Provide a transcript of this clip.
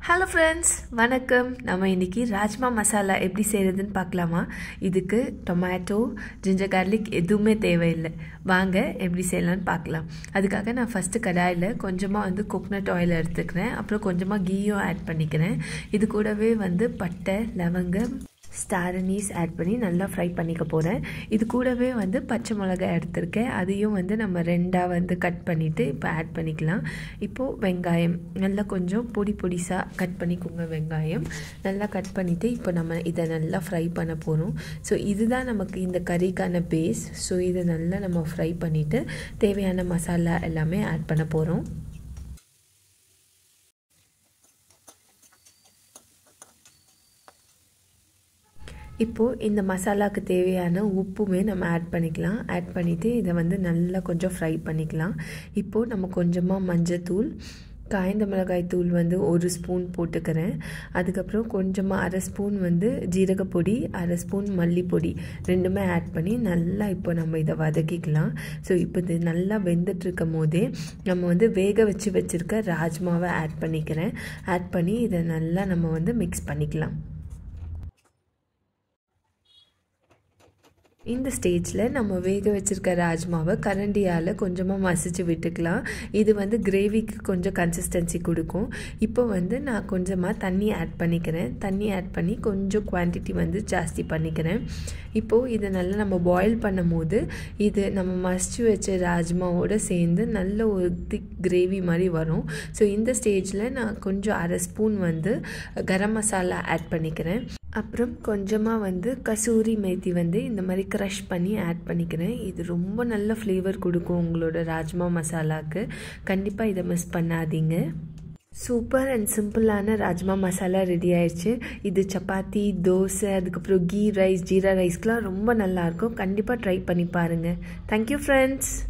hello friends வணக்கம் நம்ம இன்றைக்கி ராஜ்மா மசாலா எப்படி செய்கிறதுன்னு பார்க்கலாமா இதுக்கு டொமேட்டோ ஜிஞ்சர் கார்லிக் எதுவுமே தேவையில்லை வாங்க எப்படி செய்யலான்னு பார்க்கலாம் அதுக்காக நான் ஃபஸ்ட்டு கடாயில் கொஞ்சமாக வந்து கோக்னட் ஆயில் எடுத்துக்கிறேன் அப்புறம் கொஞ்சமாக கீயும் ஆட் பண்ணிக்கிறேன் இது கூடவே வந்து பட்டை லவங்கம் ஸ்டார் அனீஸ் ஆட் பண்ணி நல்லா ஃப்ரை பண்ணிக்க போகிறேன் இது கூடவே வந்து பச்சை மிளகாய் எடுத்திருக்கேன் அதையும் வந்து நம்ம ரெண்டாக வந்து கட் பண்ணிவிட்டு இப்போ ஆட் பண்ணிக்கலாம் இப்போது வெங்காயம் நல்லா கொஞ்சம் பொடி பொடிசாக கட் பண்ணிக்கோங்க வெங்காயம் நல்லா கட் பண்ணிவிட்டு இப்போ நம்ம இதை நல்லா ஃப்ரை பண்ண போகிறோம் ஸோ இதுதான் நமக்கு இந்த கறிக்கான பேஸ் ஸோ இதை நல்லா நம்ம ஃப்ரை பண்ணிவிட்டு தேவையான மசாலா எல்லாமே ஆட் பண்ண போகிறோம் இப்போது இந்த மசாலாவுக்கு தேவையான உப்புமே நம்ம ஆட் பண்ணிக்கலாம் ஆட் பண்ணிவிட்டு இதை வந்து நல்லா கொஞ்சம் ஃப்ரை பண்ணிக்கலாம் இப்போது நம்ம கொஞ்சமாக மஞ்சத்தூள் காய்ந்த மிளகாய் தூள் வந்து ஒரு ஸ்பூன் போட்டுக்கிறேன் அதுக்கப்புறம் கொஞ்சமாக அரை ஸ்பூன் வந்து ஜீரகப்பொடி அரை ஸ்பூன் மல்லிப்பொடி ரெண்டுமே ஆட் பண்ணி நல்லா இப்போ நம்ம இதை வதக்கிக்கலாம் ஸோ இப்போ இது நல்லா வெந்துட்டுருக்கும் போதே நம்ம வந்து வேக வச்சு வச்சுருக்க ராஜ்மாவை ஆட் பண்ணிக்கிறேன் ஆட் பண்ணி இதை நல்லா நம்ம வந்து மிக்ஸ் பண்ணிக்கலாம் இந்த ஸ்டேஜில் நம்ம வேக வச்சுருக்க ராஜ்மாவை கரண்டியால் கொஞ்சமாக மசிச்சு விட்டுக்கலாம் இது வந்து கிரேவிக்கு கொஞ்சம் கன்சிஸ்டன்சி கொடுக்கும் இப்போ வந்து நான் கொஞ்சமாக தண்ணி ஆட் பண்ணிக்கிறேன் தண்ணி ஆட் பண்ணி கொஞ்சம் குவான்டிட்டி வந்து ஜாஸ்தி பண்ணிக்கிறேன் இப்போது இதை நல்லா நம்ம பாயில் பண்ணும் போது இது நம்ம மசிச்சு வச்ச ராஜ்மாவோடு சேர்ந்து நல்ல ஒரு திக் கிரேவி மாதிரி வரும் ஸோ இந்த ஸ்டேஜில் நான் கொஞ்சம் அரை ஸ்பூன் வந்து கரம் மசாலா ஆட் பண்ணிக்கிறேன் அப்புறம் கொஞ்சமாக வந்து கசூரி மேத்தி வந்து இந்த மாதிரி க்ரஷ் பண்ணி ஆட் பண்ணிக்கிறேன் இது ரொம்ப நல்ல ஃப்ளேவர் கொடுக்கும் உங்களோட ராஜ்மா மசாலாவுக்கு கண்டிப்பாக இதை மிஸ் பண்ணாதீங்க சூப்பர் அண்ட் சிம்பிளான ராஜ்மா மசாலா ரெடி ஆயிடுச்சு இது சப்பாத்தி தோசை அதுக்கப்புறம் கீ ரைஸ் ஜீரா ரைஸ்க்கெலாம் ரொம்ப நல்லாயிருக்கும் கண்டிப்பாக ட்ரை பண்ணி பாருங்கள் தேங்க்யூ ஃப்ரெண்ட்ஸ்